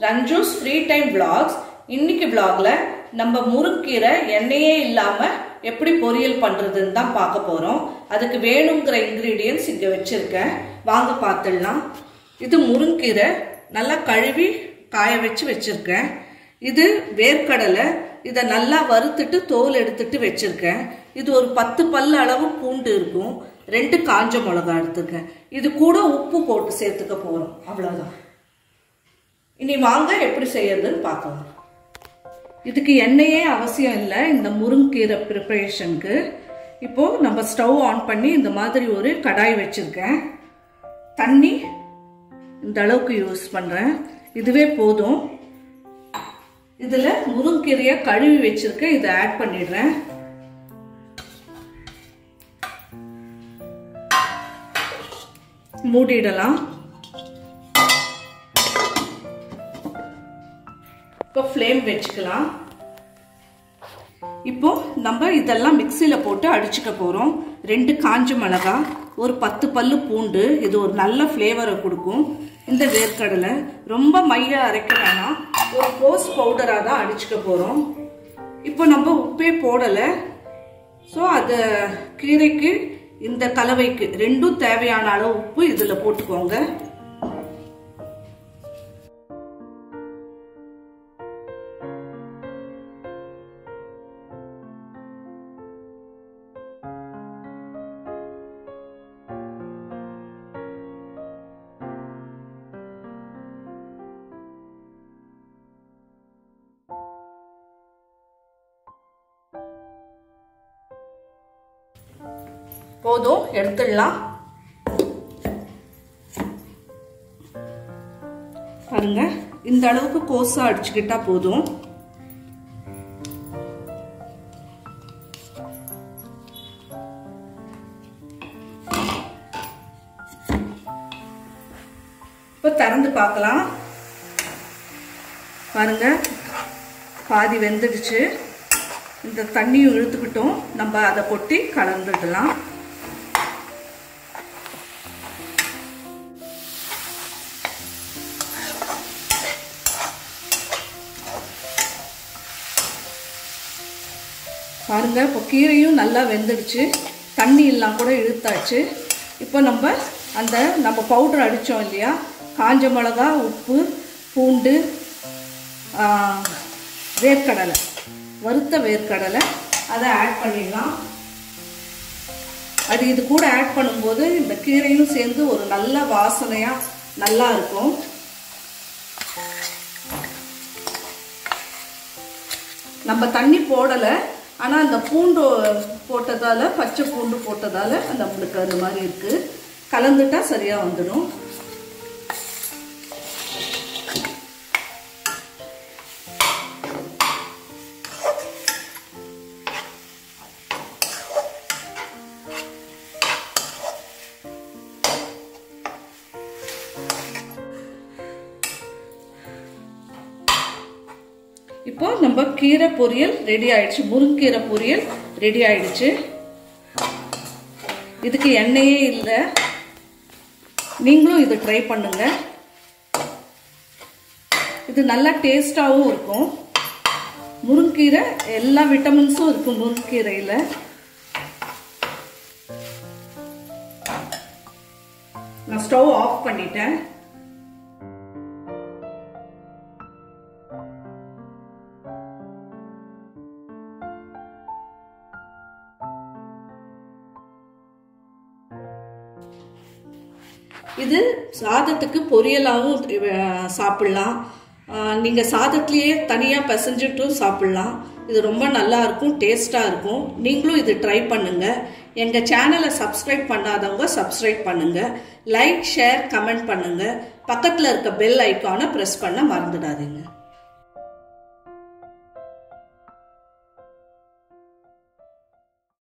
Ranju's free time vlogs இன்னைக்கு விளாக்ல நம்ம முருங்கீரை எண்ணெயே இல்லாம எப்படி பொரியல் பண்றதுன்னு தான் பார்க்க போறோம் அதுக்கு வேணுங்கிற இன்கிரீடியன்ஸ் இங்க வச்சிருக்கேன் வாங்க பார்த்துடலாம் இது முருங்கீரை நல்லா கழுவி காய வச்சு வச்சிருக்கேன் இது வேர்க்கடலை இதை நல்லா வறுத்துட்டு தோல் எடுத்துட்டு வச்சிருக்கேன் இது ஒரு பத்து பல்லு அளவு பூண்டு இருக்கும் ரெண்டு காஞ்ச மிளகா எடுத்துருக்கேன் இது கூட உப்பு போட்டு சேர்த்துக்க போறோம் அவ்வளவுதான் இனி வாங்க எப்படி செய்யறதுன்னு பார்க்கலாம் இதுக்கு எண்ணெயே அவசியம் இல்லை இந்த முருங்கீரை ப்ரிப்பரேஷனுக்கு இப்போ நம்ம ஸ்டவ் ஆன் பண்ணி இந்த மாதிரி ஒரு கடாய் வச்சிருக்கேன் தண்ணி இந்த அளவுக்கு யூஸ் பண்ணுறேன் இதுவே போதும் இதில் முருங்கீரையை கழுவி வச்சிருக்கேன் இதை ஆட் பண்ணிடுறேன் மூடிடலாம் இப்போ ஃப்ளேம் வச்சுக்கலாம் இப்போ நம்ம இதெல்லாம் மிக்சியில் போட்டு அடிச்சுக்க போகிறோம் ரெண்டு காஞ்ச மிளகா ஒரு பத்து பல்லு பூண்டு இது ஒரு நல்ல ஃப்ளேவரை கொடுக்கும் இந்த வேர்க்கடலை ரொம்ப மைய அரைக்க வேணாம் ஒரு கோஸ் பவுடராக தான் அடிச்சுக்க போகிறோம் இப்போ நம்ம உப்பே போடலை ஸோ அது கீரைக்கு இந்த கலவைக்கு ரெண்டும் தேவையான அளவு உப்பு இதில் போட்டுக்கோங்க போதும் எடுத்துடலாம் பாருங்க இந்த அளவுக்கு கோஸா அடிச்சுக்கிட்டா போதும் இப்போ திறந்து பார்க்கலாம் பாருங்க பாதி வெந்துடுச்சு இந்த தண்ணியும் இழுத்துக்கிட்டோம் நம்ம அதை கொட்டி கலந்துடலாம் பாருங்க இப்போ கீரையும் நல்லா வெந்துடுச்சு தண்ணி எல்லாம் கூட இழுத்தாச்சு இப்போ நம்ம அந்த நம்ம பவுடர் அடித்தோம் இல்லையா காஞ்ச மிளகா உப்பு பூண்டு வேர்க்கடலை வறுத்த வேர்க்கடலை அதை ஆட் பண்ணிடலாம் அது இது கூட ஆட் பண்ணும்போது இந்த கீரையும் சேர்ந்து ஒரு நல்ல வாசனையாக நல்லா இருக்கும் நம்ம தண்ணி போடலை ஆனால் அந்த பூண்டு போட்டதால் பச்சை பூண்டு போட்டதால் நம்மளுக்கு அந்த மாதிரி இருக்குது கலந்துட்டா சரியாக வந்துடும் இப்போ நம்ம கீரை பொரியல் ரெடி ஆயிடுச்சு முருங்கீரை பொரியல் ரெடி ஆயிடுச்சு இதுக்கு எண்ணெயே இல்லை நீங்களும் இது ட்ரை பண்ணுங்க இது நல்லா டேஸ்டாகவும் இருக்கும் முருங்கீரை எல்லா விட்டமின்ஸும் இருக்கும் முருங்கீரையில் நான் ஸ்டவ் ஆஃப் பண்ணிட்டேன் இது சாதத்துக்கு பொரியலாகவும் சாப்பிட்லாம் நீங்கள் சாதத்துலேயே தனியாக பிசைஞ்சிட்டும் சாப்பிட்லாம் இது ரொம்ப நல்லா இருக்கும் டேஸ்ட்டாக இருக்கும் நீங்களும் இது ட்ரை பண்ணுங்கள் எங்கள் சேனலை சப்ஸ்கிரைப் பண்ணாதவங்க சப்ஸ்கிரைப் பண்ணுங்கள் லைக் ஷேர் கமெண்ட் பண்ணுங்கள் பக்கத்தில் இருக்க பெல் ஐக்கானை ப்ரெஸ் பண்ண மறந்துடாதீங்க